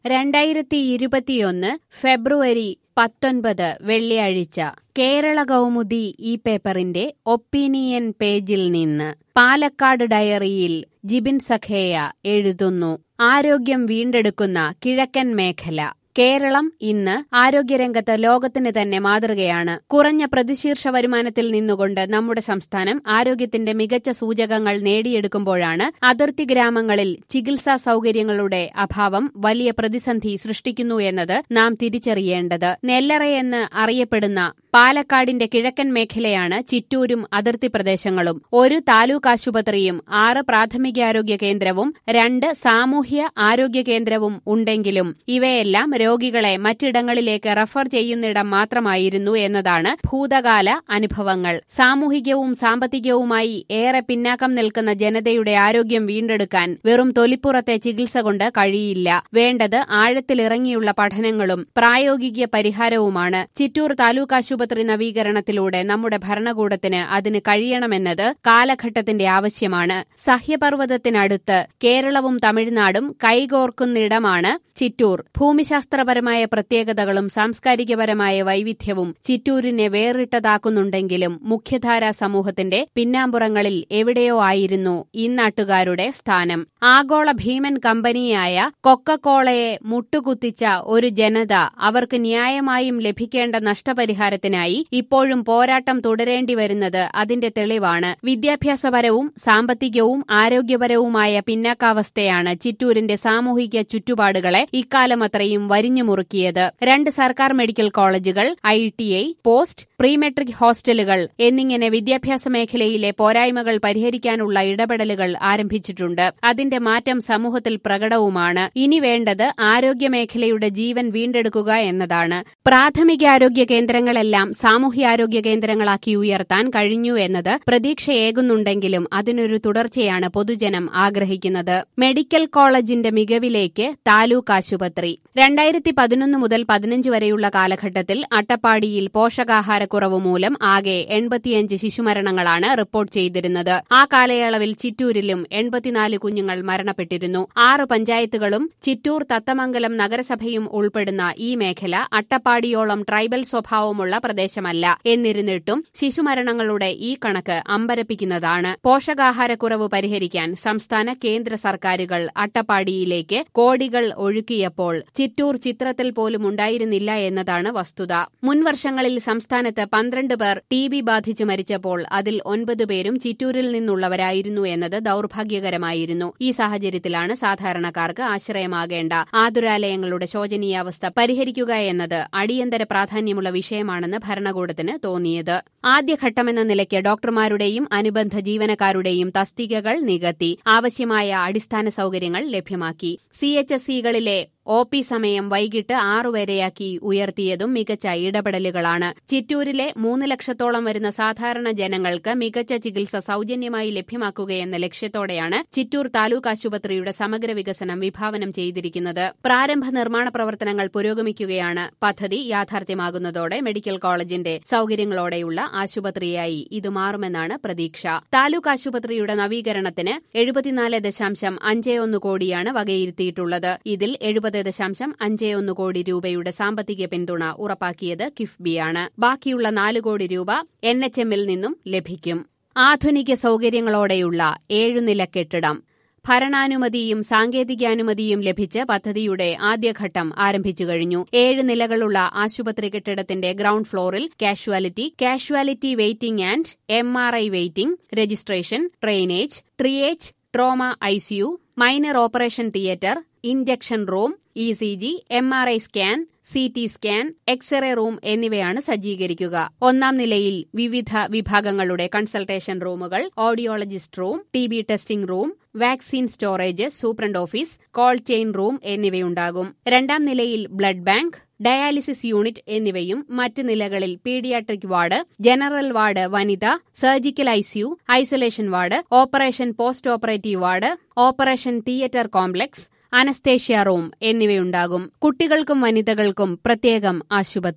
രണ്ടായിരത്തി ഇരുപത്തിയൊന്ന് ഫെബ്രുവരി പത്തൊൻപത് വെള്ളിയാഴ്ച കേരള കൗമുദി ഈ പേപ്പറിന്റെ ഒപ്പീനിയൻ പേജിൽ നിന്ന് പാലക്കാട് ഡയറിയിൽ ജിബിൻ സഖേയ എഴുതുന്നു ആരോഗ്യം വീണ്ടെടുക്കുന്ന കിഴക്കൻ മേഖല കേരളം ഇന്ന് ആരോഗ്യരംഗത്ത് ലോകത്തിന് തന്നെ മാതൃകയാണ് കുറഞ്ഞ പ്രതിശീർഷ വരുമാനത്തിൽ നിന്നുകൊണ്ട് നമ്മുടെ സംസ്ഥാനം ആരോഗ്യത്തിന്റെ മികച്ച സൂചകങ്ങൾ നേടിയെടുക്കുമ്പോഴാണ് അതിർത്തി ഗ്രാമങ്ങളിൽ ചികിത്സാ സൗകര്യങ്ങളുടെ അഭാവം വലിയ പ്രതിസന്ധി സൃഷ്ടിക്കുന്നു എന്നത് നാം തിരിച്ചറിയേണ്ടത് നെല്ലറയെന്ന് അറിയപ്പെടുന്ന പാലക്കാടിന്റെ കിഴക്കൻ മേഖലയാണ് ചിറ്റൂരും അതിർത്തി പ്രദേശങ്ങളും ഒരു താലൂക്ക് ആശുപത്രിയും ആറ് പ്രാഥമികാരോഗ്യ കേന്ദ്രവും രണ്ട് സാമൂഹ്യ ആരോഗ്യ കേന്ദ്രവും ഉണ്ടെങ്കിലും ഇവയെല്ലാം രോഗികളെ മറ്റിടങ്ങളിലേക്ക് റഫർ ചെയ്യുന്നിടം മാത്രമായിരുന്നു എന്നതാണ് ഭൂതകാല അനുഭവങ്ങൾ സാമൂഹികവും സാമ്പത്തികവുമായി ഏറെ പിന്നാക്കം നിൽക്കുന്ന ജനതയുടെ ആരോഗ്യം വീണ്ടെടുക്കാൻ വെറും തൊലിപ്പുറത്തെ ചികിത്സ കൊണ്ട് കഴിയില്ല വേണ്ടത് ആഴത്തിലിറങ്ങിയുള്ള പഠനങ്ങളും പ്രായോഗിക പരിഹാരവുമാണ് ചിറ്റൂർ താലൂക്ക് ആശുപത്രി നവീകരണത്തിലൂടെ നമ്മുടെ ഭരണകൂടത്തിന് അതിന് കഴിയണമെന്നത് കാലഘട്ടത്തിന്റെ ആവശ്യമാണ് സഹ്യപർവ്വതത്തിനടുത്ത് കേരളവും തമിഴ്നാടും കൈകോർക്കുന്നിടമാണ് ചിറ്റൂർ ഭൂമിശാസ്ത്രപരമായ പ്രത്യേകതകളും സാംസ്കാരികപരമായ വൈവിധ്യവും ചിറ്റൂരിനെ വേറിട്ടതാക്കുന്നുണ്ടെങ്കിലും മുഖ്യധാരാ സമൂഹത്തിന്റെ പിന്നാമ്പുറങ്ങളിൽ എവിടെയോ ആയിരുന്നു ഇന്നാട്ടുകാരുടെ സ്ഥാനം ആഗോള ഭീമൻ കമ്പനിയായ കൊക്കക്കോളയെ മുട്ടുകുത്തിച്ച ഒരു ജനത അവർക്ക് ന്യായമായും ലഭിക്കേണ്ട നഷ്ടപരിഹാരത്തിനായി ഇപ്പോഴും പോരാട്ടം തുടരേണ്ടി വരുന്നത് അതിന്റെ തെളിവാണ് വിദ്യാഭ്യാസപരവും സാമ്പത്തികവും ആരോഗ്യപരവുമായ പിന്നാക്കാവസ്ഥയാണ് ചിറ്റൂരിന്റെ സാമൂഹിക ചുറ്റുപാടുകളെ ഇക്കാലമത്രയും വരിഞ്ഞു മുറുക്കിയത് രണ്ട് സർക്കാർ മെഡിക്കൽ കോളേജുകൾ I T I post pre matric ഹോസ്റ്റലുകൾ എന്നിങ്ങനെ വിദ്യാഭ്യാസ മേഖലയിലെ പോരായ്മകൾ പരിഹരിക്കാനുള്ള ഇടപെടലുകൾ ആരംഭിച്ചിട്ടുണ്ട് അതിന്റെ മാറ്റം സമൂഹത്തിൽ പ്രകടവുമാണ് ഇനി വേണ്ടത് ആരോഗ്യമേഖലയുടെ ജീവൻ വീണ്ടെടുക്കുക എന്നതാണ് പ്രാഥമികാരോഗ്യ കേന്ദ്രങ്ങളെല്ലാം സാമൂഹ്യാരോഗ്യ കേന്ദ്രങ്ങളാക്കി ഉയർത്താൻ കഴിഞ്ഞു എന്നത് പ്രതീക്ഷയേകുന്നുണ്ടെങ്കിലും അതിനൊരു തുടർച്ചയാണ് പൊതുജനം ആഗ്രഹിക്കുന്നത് മെഡിക്കൽ കോളേജിന്റെ മികവിലേക്ക് താലൂക്ക് ആശുപത്രി രണ്ടായിരത്തി പതിനൊന്ന് മുതൽ പതിനഞ്ച് വരെയുള്ള കാലഘട്ടത്തിൽ അട്ടപ്പാടിയിൽ പോഷകാഹാരക്കുറവ് മൂലം ആകെ എൺപത്തിയഞ്ച് ശിശുമരണങ്ങളാണ് റിപ്പോർട്ട് ചെയ്തിരുന്നത് ആ കാലയളവിൽ ചിറ്റൂരിലും എൺപത്തിനാല് കുഞ്ഞുങ്ങൾ മരണപ്പെട്ടിരുന്നു ആറ് പഞ്ചായത്തുകളും ചിറ്റൂർ തത്തമംഗലം നഗരസഭയും ഉൾപ്പെടുന്ന ഈ മേഖല അട്ടപ്പാടിയോളം ട്രൈബൽ സ്വഭാവമുള്ള പ്രദേശമല്ല എന്നിരുന്നിട്ടും ശിശുമരണങ്ങളുടെ ഈ കണക്ക് അമ്പരപ്പിക്കുന്നതാണ് പോഷകാഹാരക്കുറവ് പരിഹരിക്കാൻ സംസ്ഥാന കേന്ദ്ര സർക്കാരുകൾ അട്ടപ്പാടിയിലേക്ക് കോടികൾ ഒഴുക്കിയപ്പോൾ ചിറ്റൂർ ചിത്രത്തിൽ പോലും ഉണ്ടായിരുന്നില്ല എന്നതാണ് വസ്തുത മുൻവർഷങ്ങളിൽ സംസ്ഥാനത്ത് പന്ത്രണ്ട് പേർ ടി ബി ബാധിച്ച് മരിച്ചപ്പോൾ അതിൽ ഒൻപത് പേരും ചിറ്റൂരിൽ നിന്നുള്ളവരായിരുന്നു എന്നത് ദൌർഭാഗ്യകരമായിരുന്നു ഈ സാഹചര്യത്തിലാണ് സാധാരണക്കാർക്ക് ആശ്രയമാകേണ്ട ആതുരാലയങ്ങളുടെ ശോചനീയാവസ്ഥ പരിഹരിക്കുക എന്നത് അടിയന്തര പ്രാധാന്യമുള്ള വിഷയമാണെന്ന് ഭരണകൂടത്തിന് തോന്നിയത് ആദ്യഘട്ടമെന്ന നിലയ്ക്ക് ഡോക്ടർമാരുടെയും അനുബന്ധ ജീവനക്കാരുടെയും തസ്തികകൾ നികത്തി ആവശ്യമായ അടിസ്ഥാന സൗകര്യങ്ങൾ ലഭ്യമാക്കി സി എച്ച് എസ് സികളിലെ ഒ പി സമയം വൈകിട്ട് ആറുവരെയാക്കി ഉയർത്തിയതും മികച്ച ഇടപെടലുകളാണ് ചിറ്റൂരിലെ മൂന്ന് ലക്ഷത്തോളം വരുന്ന സാധാരണ ജനങ്ങൾക്ക് മികച്ച ചികിത്സ സൌജന്യമായി ലഭ്യമാക്കുകയെന്ന ലക്ഷ്യത്തോടെയാണ് ചിറ്റൂർ താലൂക്ക് ആശുപത്രിയുടെ സമഗ്ര വികസനം വിഭാവനം ചെയ്തിരിക്കുന്നത് പ്രാരംഭ നിർമ്മാണ പ്രവർത്തനങ്ങൾ പുരോഗമിക്കുകയാണ് പദ്ധതി യാഥാർത്ഥ്യമാകുന്നതോടെ മെഡിക്കൽ കോളേജിന്റെ സൌകര്യങ്ങളോടെയുള്ള ആശുപത്രിയായി ഇത് മാറുമെന്നാണ് പ്രതീക്ഷ താലൂക്ക് ആശുപത്രിയുടെ നവീകരണത്തിന് എഴുപത്തിനാല് ദശാംശം അഞ്ച് ഒന്ന് കോടിയാണ് വകയിരുത്തിയിട്ടുള്ളത് ഇതിൽ എഴുപത് ദശാംശം അഞ്ച് ഒന്ന് കോടി രൂപയുടെ സാമ്പത്തിക പിന്തുണ ഉറപ്പാക്കിയത് കിഫ്ബിയാണ് ബാക്കിയുള്ള നാല് കോടി രൂപ എൻ എച്ച് എമ്മിൽ നിന്നും ലഭിക്കും ആധുനിക സൌകര്യങ്ങളോടെയുള്ള ഏഴുനില കെട്ടിടം ഭരണാനുമതിയും സാങ്കേതികാനുമതിയും ലഭിച്ച് പദ്ധതിയുടെ ആദ്യഘട്ടം ആരംഭിച്ചു കഴിഞ്ഞു ഏഴ് നിലകളുള്ള ആശുപത്രി കെട്ടിടത്തിന്റെ ഗ്രൌണ്ട് ഫ്ലോറിൽ casualty casualty waiting and M R I waiting registration ട്രെയിനേജ് triage trauma ICU minor operation theatre injection room E C G M R I scan C T scan x-ray room എന്നിവയാണ് സജ്ജീകരിക്കുക ഒന്നാം നിലയിൽ വിവിധ വിഭാഗങ്ങളുടെ കൺസൾട്ടേഷൻ റൂമുകൾ audiologist room T B testing room vaccine storage superintendent office cold chain room എന്നിവയുണ്ടാകും രണ്ടാം നിലയിൽ ബ്ലഡ് ബാങ്ക് ഡയാലിസിസ് യൂണിറ്റ് എന്നിവയും മറ്റ് നിലകളിൽ പീഡിയാട്രിക് വാർഡ് ജനറൽ വാർഡ് വനിത surgical ICU isolation ward operation post operative ward operation theatre complex anaesthesia room എന്നിവയുണ്ടാകും കുട്ടികൾക്കും വനിതകൾക്കും പ്രത്യേകം ആശുപത്രി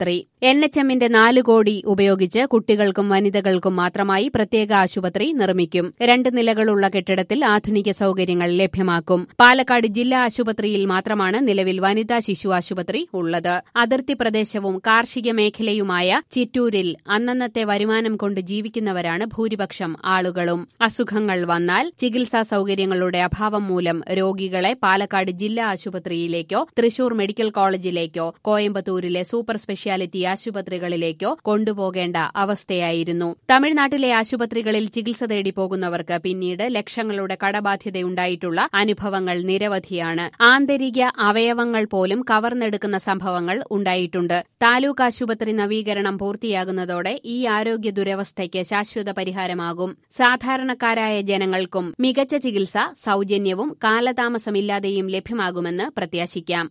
എൻ എച്ച് എമ്മിന്റെ നാല് കോടി ഉപയോഗിച്ച് കുട്ടികൾക്കും വനിതകൾക്കും മാത്രമായി പ്രത്യേക ആശുപത്രി നിർമ്മിക്കും രണ്ട് നിലകളുള്ള കെട്ടിടത്തിൽ ആധുനിക സൌകര്യങ്ങൾ ലഭ്യമാക്കും പാലക്കാട് ജില്ലാ ആശുപത്രിയിൽ മാത്രമാണ് നിലവിൽ വനിതാ ശിശു ആശുപത്രി ഉള്ളത് അതിർത്തി പ്രദേശവും കാർഷിക മേഖലയുമായ ചിറ്റൂരിൽ അന്നന്നത്തെ വരുമാനം കൊണ്ട് ജീവിക്കുന്നവരാണ് ഭൂരിപക്ഷം ആളുകളും അസുഖങ്ങൾ വന്നാൽ ചികിത്സാ സൌകര്യങ്ങളുടെ അഭാവം മൂലം രോഗികളെ പാലക്കാട് ജില്ലാ ആശുപത്രിയിലേക്കോ തൃശൂർ മെഡിക്കൽ കോളേജിലേക്കോ കോയമ്പത്തൂരിലെ സൂപ്പർ സ്പെഷ്യാലിറ്റി ആശുപത്രികളിലേക്കോ കൊണ്ടുപോകേണ്ട അവസ്ഥയായിരുന്നു തമിഴ്നാട്ടിലെ ആശുപത്രികളിൽ ചികിത്സ തേടി പോകുന്നവർക്ക് പിന്നീട് ലക്ഷങ്ങളുടെ കടബാധ്യതയുണ്ടായിട്ടുള്ള അനുഭവങ്ങൾ നിരവധിയാണ് ആന്തരിക അവയവങ്ങൾ പോലും കവർന്നെടുക്കുന്ന സംഭവങ്ങൾ ഉണ്ടായിട്ടുണ്ട് താലൂക്ക് ആശുപത്രി നവീകരണം പൂർത്തിയാകുന്നതോടെ ഈ ആരോഗ്യ ദുരവസ്ഥയ്ക്ക് ശാശ്വത പരിഹാരമാകും സാധാരണക്കാരായ ജനങ്ങൾക്കും മികച്ച ചികിത്സ സൌജന്യവും കാലതാമസമില്ലാതെയും ലഭ്യമാകുമെന്ന് പ്രത്യാശിക്കാം